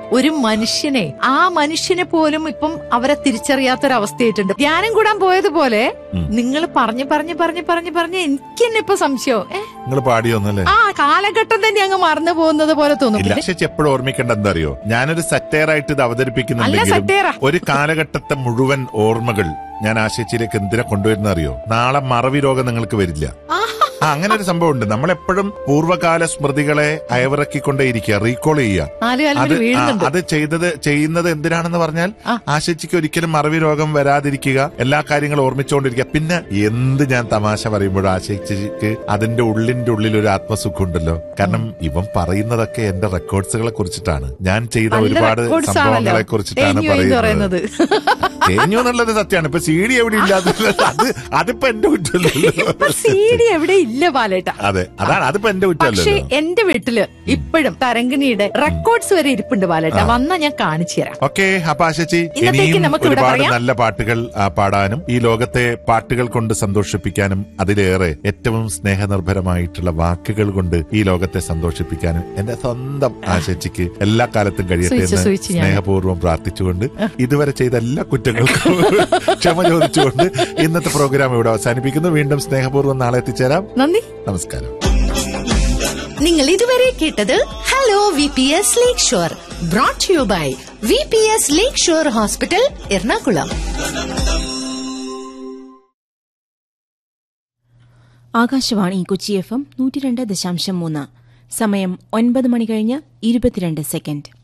ഒരു മനുഷ്യനെ ആ മനുഷ്യനെ പോലും ഇപ്പം അവരെ തിരിച്ചറിയാത്തൊരവസ്ഥയായിട്ടുണ്ട് ധ്യാനം കൂടാൻ പോയതുപോലെ നിങ്ങൾ പറഞ്ഞു പറഞ്ഞു പറഞ്ഞു പറഞ്ഞു പറഞ്ഞ് എനിക്ക് തന്നെ ഇപ്പൊ സംശയം ഏ നിങ്ങൾ പാടിയൊന്നല്ലേ ആ കാലഘട്ടം തന്നെ അങ്ങ് മറന്നു പോകുന്നത് പോലെ തോന്നും ഇല്ല പിന്നെ പക്ഷെ എപ്പോഴും ഓർമ്മിക്കേണ്ട എന്താ അറിയോ ഞാനൊരു സറ്റയറായിട്ട് ഇത് അല്ല അവതരിപ്പിക്കുന്നുണ്ടെങ്കിലും സറ്റയറാ. ഒരു കാലഘട്ടത്തെ മുഴുവൻ ഓർമ്മകൾ ഞാൻ ആശയച്ചിലേക്ക് എന്തിനാ കൊണ്ടുവരുന്ന അറിയോ നാളെ മറവി രോഗം നിങ്ങൾക്ക് വരില്ല ആ അങ്ങനെ ഒരു സംഭവം ഉണ്ട് നമ്മളെപ്പോഴും പൂർവ്വകാല സ്മൃതികളെ അയവിറക്കിക്കൊണ്ടേയിരിക്കുക റീകോൾ ചെയ്യുക നാല് കാലം അത് ഒരു വീഴുന്നുണ്ട് ആ, അത് ചെയ്തത് ചെയ്യുന്നത് എന്തിനാണെന്ന് പറഞ്ഞാൽ ആ. ആശിച്ചിക്ക് ഒരിക്കലും മറവി രോഗം വരാതിരിക്കുക എല്ലാ കാര്യങ്ങളും ഓർമ്മിച്ചുകൊണ്ടിരിക്കുക പിന്നെ എന്ത് ഞാൻ തമാശ പറയുമ്പോഴും ആശിച്ചിക്ക് അതിന്റെ ഉള്ളിന്റെ ഉള്ളിൽ ഒരു ആത്മസുഖം ഉണ്ടല്ലോ കാരണം ഇവൻ പറയുന്നതൊക്കെ എന്റെ റെക്കോർഡ്സുകളെ കുറിച്ചിട്ടാണ് ഞാൻ ചെയ്ത നല്ല ഒരുപാട് records സംഭവങ്ങളെ ആണല്ലോ. കുറിച്ചിട്ടാണ് തേഞ്ഞു എന്ന് പറയുന്നത് പറയുന്നത് തേഞ്ഞു എന്നുള്ളത് സത്യമാണ് ഇപ്പൊ സി ഡി എവിടെ ഇല്ലാത്തത് അത് അതിപ്പോ എന്റെ കുറ്റമല്ലല്ലോ സി ഡി എവിടെ ഇല്ല പാലേട്ട അതെ അതാണ് അതിപ്പോ എന്റെ പക്ഷെ കുറ്റമല്ലല്ലോ എന്റെ വീട്ടില് ഇപ്പോഴും തരംഗിണിയുടെ റെക്കോർഡ്സ് വരെ ഇരിപ്പുണ്ട് പാലേട്ട വന്നാ ഞാൻ കാണിച്ചു തരാം ഓക്കെ അപ്പൊ ആശച്ചി ഇന്നത്തേക്ക് ഇനിയും നമുക്ക് ഇവിടെ ഒരുപാട് പറയാം. നല്ല പാട്ടുകൾ ആ, പാടാനും ഈ ലോകത്തെ പാട്ടുകൾ കൊണ്ട് സന്തോഷിപ്പിക്കാനും അതിലേറെ ഏറ്റവും സ്നേഹനിർഭരമായിട്ടുള്ള വാക്കുകൾ കൊണ്ട് ഈ ലോകത്തെ സന്തോഷിപ്പിക്കാനും എന്റെ സ്വന്തം ആശച്ചിക്ക് എല്ലാ കാലത്തും കഴിയട്ടെ സൂചിച്ച് എന്ന് സൂചിച്ച് ഞാൻ. സ്നേഹപൂർവ്വം പ്രാർത്ഥിച്ചുകൊണ്ട് ഇതുവരെ ചെയ്ത എല്ലാ കുറ്റങ്ങൾക്കും ക്ഷമ ചോദിച്ചുകൊണ്ട് ഇന്നത്തെ പ്രോഗ്രാം ഇവിടെ അവസാനിപ്പിക്കുന്നു വീണ്ടും സ്നേഹപൂർവ്വം നാളെ എത്തിച്ചേരാം നന്ദി നമസ്കാരം നിങ്ങൾ ഇതുവരെ കേട്ടത് hello V P S lake shore brought you by V P S lake shore hospital Ernakulam Akashvani Kochi F M നൂറ്റി രണ്ട് ദശാംശം മൂന്ന് സമയം ഒൻപത് മണി കഴിഞ്ഞ് ഇരുപത്തിരണ്ട് സെക്കൻഡ്